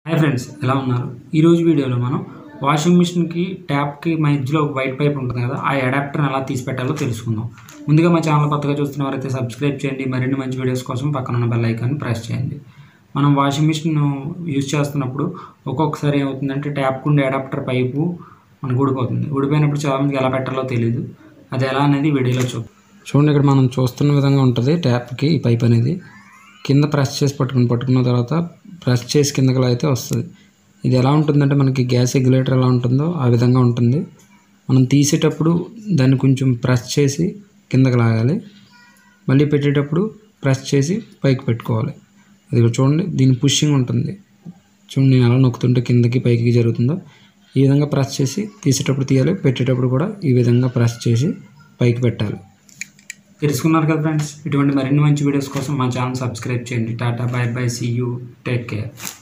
hi friends ఎలా ఉన్నారు ఈరోజు వీడియోలో మనం వాషింగ్ మిషన్కి ట్యాప్కి మధ్యలో ఒక వైట్ పైప్ ఉంటుంది కదా ఆ అడాప్టర్ని ఎలా తీసి పెట్టాలో తెలుసుకుందాం ముందుగా మా ఛానల్ కొత్తగా చూస్తున్న వారైతే సబ్స్క్రైబ్ చేయండి మరిన్ని మంచి వీడియోస్ కోసం పక్కన ఉన్న బెల్ ఐకాన్ని ప్రెస్ చేయండి మనం వాషింగ్ మిషన్ యూజ్ చేస్తున్నప్పుడు ఒక్కొక్కసారి ఏమవుతుందంటే ట్యాప్కి ఉండే అడాప్టర్ పైపు మనకు ఊడిపోతుంది ఊడిపోయినప్పుడు చాలామందికి ఎలా పెట్టాలో తెలియదు అది ఎలా అనేది వీడియోలో చూ చూడండి ఇక్కడ మనం చూస్తున్న విధంగా ఉంటుంది ట్యాప్కి ఈ పైప్ అనేది కింద ప్రెస్ చేసి పట్టుకుని పట్టుకున్న తర్వాత ప్రెస్ చేసి కిందకి అయితే వస్తుంది ఇది ఎలా ఉంటుందంటే మనకి గ్యాస్ రెగ్యులేటర్ ఎలా ఉంటుందో ఆ విధంగా ఉంటుంది మనం తీసేటప్పుడు దాన్ని కొంచెం ప్రెస్ చేసి కిందకి లాగాలి మళ్ళీ పెట్టేటప్పుడు ప్రెస్ చేసి పైకి పెట్టుకోవాలి అది ఇక్కడ చూడండి దీని పుషింగ్ ఉంటుంది చూడండి నేను ఎలా నొక్కుతుంటే కిందకి పైకి జరుగుతుందో ఈ విధంగా ప్రెస్ చేసి తీసేటప్పుడు తీయాలి పెట్టేటప్పుడు కూడా ఈ విధంగా ప్రెస్ చేసి పైకి పెట్టాలి తెలుసుకున్నారు కదా ఫ్రెండ్స్ ఇటువంటి మరిన్ని మంచి వీడియోస్ కోసం మా ఛానల్ సబ్స్క్రైబ్ చేయండి tata bye bye see you take care